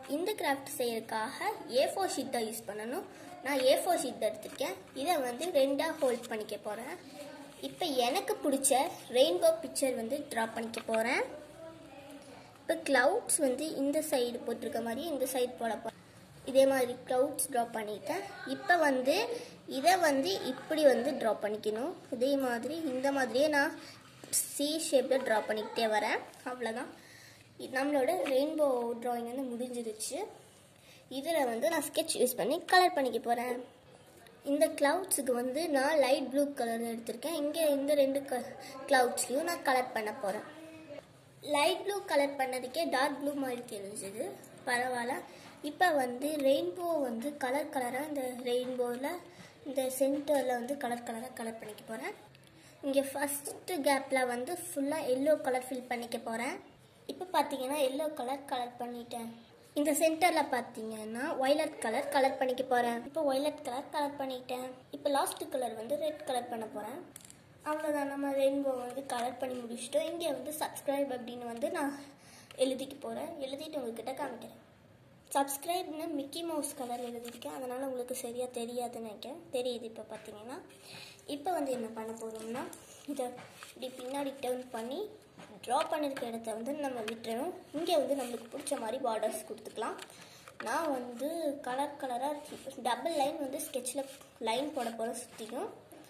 இந்த கிராஃப்ட் செய்யறதுக்காக A four sheet தான் யூஸ் பண்ணணும் நான் ஏ ஃபோர் ஷீட் எடுத்திருக்கேன் இதை வந்து ரெண்டாக ஹோல்ட் பண்ணிக்க போகிறேன் இப்போ எனக்கு பிடிச்ச ரெயின்போ பிக்சர் வந்து ட்ரா பண்ணிக்க போகிறேன் இப்போ க்ளவுட்ஸ் வந்து இந்த சைடு போட்டிருக்க மாதிரி இந்த சைடு போட போகிறேன் இதே மாதிரி க்ளவுட்ஸ் ட்ரா பண்ணிட்டேன் இப்போ வந்து இதை வந்து இப்படி வந்து ட்ரா பண்ணிக்கணும் இதே மாதிரி இந்த மாதிரியே நான் சி ஷேப்பில் ட்ரா பண்ணிக்கிட்டே வரேன் அவ்வளோதான் இது நம்மளோட ரெயின்போ ட்ராயிங் வந்து முடிஞ்சிருச்சு இதில் வந்து நான் ஸ்கெட்ச் யூஸ் பண்ணி கலர் பண்ணிக்க போகிறேன் இந்த க்ளவுட்ஸுக்கு வந்து நான் லைட் ப்ளூ கலர் எடுத்திருக்கேன் இங்கே இந்த ரெண்டு க க்ளவுட்ஸ்லையும் நான் கலர் பண்ண போகிறேன் லைட் ப்ளூ கலர் பண்ணதுக்கே டார்க் ப்ளூ மாதிரி தெரிஞ்சது பரவாயில்ல இப்போ வந்து ரெயின்போ வந்து கலர் கலராக இந்த ரெயின்போவில் இந்த சென்டரில் வந்து கலர் கலராக கலர் பண்ணிக்க போகிறேன் இங்கே ஃபஸ்ட்டு கேப்பில் வந்து ஃபுல்லாக எல்லோ கலர் ஃபில் பண்ணிக்க போகிறேன் இப்போ பார்த்தீங்கன்னா எல்லோ கலர் கலர் பண்ணிட்டேன் இந்த சென்டரில் பார்த்தீங்கன்னா ஒய்லட் கலர் கலர் பண்ணிக்க போகிறேன் இப்போ ஒய்லட் கலர் கலர் பண்ணிட்டேன் இப்போ லாஸ்ட் கலர் வந்து ரெட் கலர் பண்ண போகிறேன் அவ்வளோதான் நம்ம ரெயின்போ வந்து கலர் பண்ணி முடிச்சுட்டோம் இங்கே வந்து சப்ஸ்கிரைப் அப்படின்னு வந்து நான் எழுதிட்டு போகிறேன் எழுதிட்டு உங்ககிட்ட காமிக்கிறேன் சப்ஸ்கிரைப்னு மிக்கி மவுஸ் கலர் எழுதியிருக்கேன் அதனால் உங்களுக்கு சரியாக தெரியாதுன்னு நினைக்கிறேன் தெரியுது இப்போ பார்த்தீங்கன்னா இப்போ வந்து என்ன பண்ண போகிறோம்னா இதை இப்படி பின்னாடி டேர்ன் பண்ணி ட்ரா பண்ணியிருக்க இடத்த வந்து நம்ம விட்டுறணும் இங்கே வந்து நம்மளுக்கு பிடிச்ச மாதிரி பார்டர்ஸ் கொடுத்துக்கலாம் நான் வந்து கலர் கலராக டபுள் லைன் வந்து ஸ்கெட்சில் லைன் போட போகிற சுற்றிக்கும்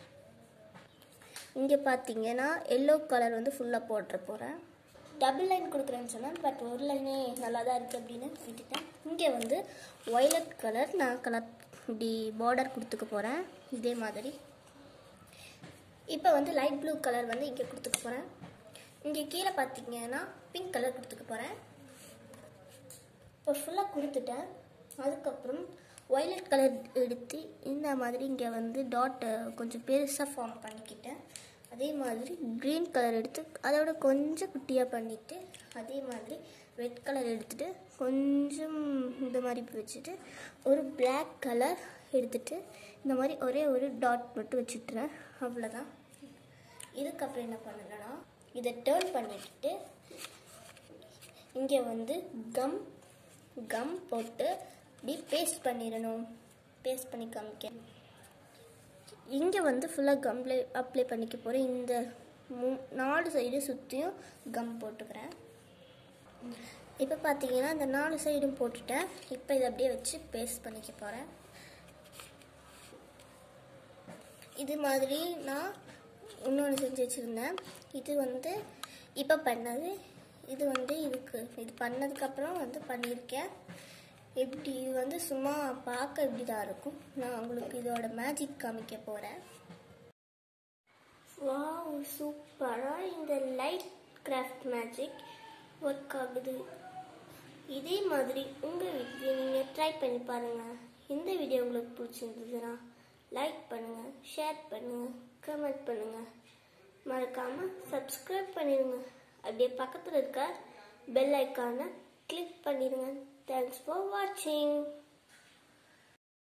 இங்கே பார்த்தீங்கன்னா எல்லோ கலர் வந்து ஃபுல்லாக போட்டுற போகிறேன் டபுள் லைன் கொடுக்குறேன்னு சொன்னேன் பட் ஒரு லைனே நல்லா தான் இருக்குது அப்படின்னு விட்டுட்டேன் இங்கே வந்து ஒய்லட் கலர் நான் கலர் இப்படி பார்டர் கொடுத்துக்க போகிறேன் இதே மாதிரி இப்போ வந்து லைட் ப்ளூ கலர் வந்து இங்கே கொடுத்துக்க போகிறேன் இங்கே கீழே பார்த்தீங்கன்னா பிங்க் கலர் கொடுத்துக்க போகிறேன் இப்போ ஃபுல்லாக கொடுத்துட்டேன் அதுக்கப்புறம் ஒய்லட் கலர் எடுத்து இந்த மாதிரி இங்கே வந்து டாட்டை கொஞ்சம் பெருசாக ஃபார்ம் பண்ணிக்கிட்டேன் அதே மாதிரி க்ரீன் கலர் எடுத்து அதோட கொஞ்சம் குட்டியாக பண்ணிவிட்டு அதே மாதிரி ரெட் கலர் எடுத்துகிட்டு கொஞ்சம் இந்த மாதிரி வச்சுட்டு ஒரு பிளாக் கலர் எடுத்துகிட்டு இந்த மாதிரி ஒரே ஒரு டாட் மட்டும் வச்சுட்டுறேன் அவ்வளோதான் இதுக்கப்புறம் என்ன பண்ணணும்னா இதை டேர்ன் பண்ணிட்டு இங்கே வந்து கம் கம் போட்டு இப்படி பேஸ்ட் பண்ணிடணும் பேஸ்ட் பண்ணி காமிக்க இங்கே வந்து ஃபுல்லாக கம்ப்ளை அப்ளை பண்ணிக்க போகிறேன் இந்த மூ நாலு சைடு சுற்றியும் கம் போட்டுக்கிறேன் இப்போ பார்த்தீங்கன்னா இந்த நாலு சைடும் போட்டுட்டேன் இப்போ இதை அப்படியே வச்சு பேஸ்ட் பண்ணிக்க போகிறேன் இது மாதிரி நான் இன்னொன்று செஞ்சு வச்சுருந்தேன் இது வந்து இப்போ பண்ணது இது வந்து இதுக்கு இது பண்ணதுக்கப்புறம் வந்து பண்ணியிருக்கேன் இப்படி இது வந்து சும்மா பார்க்க இப்படி தான் இருக்கும் நான் உங்களுக்கு இதோட மேஜிக் காமிக்க போகிறேன் வாவ் சூப்பராக இந்த லைட் கிராஃப்ட் மேஜிக் ஒர்க் ஆகுது இதே மாதிரி உங்கள் வீட்லேயும் நீங்கள் ட்ரை பண்ணி பாருங்கள் இந்த வீடியோ உங்களுக்கு பிடிச்சிருந்ததுன்னா லைக் பண்ணுங்கள் ஷேர் பண்ணுங்கள் கமெண்ட் பண்ணுங்கள் மறக்காமல் சப்ஸ்கிரைப் பண்ணிடுங்க அப்படியே பக்கத்தில் இருக்க பெல் ஐக்கானை கிளிக் பண்ணிடுங்க தேங்க்ஸ் ஃபார் வாட்சிங்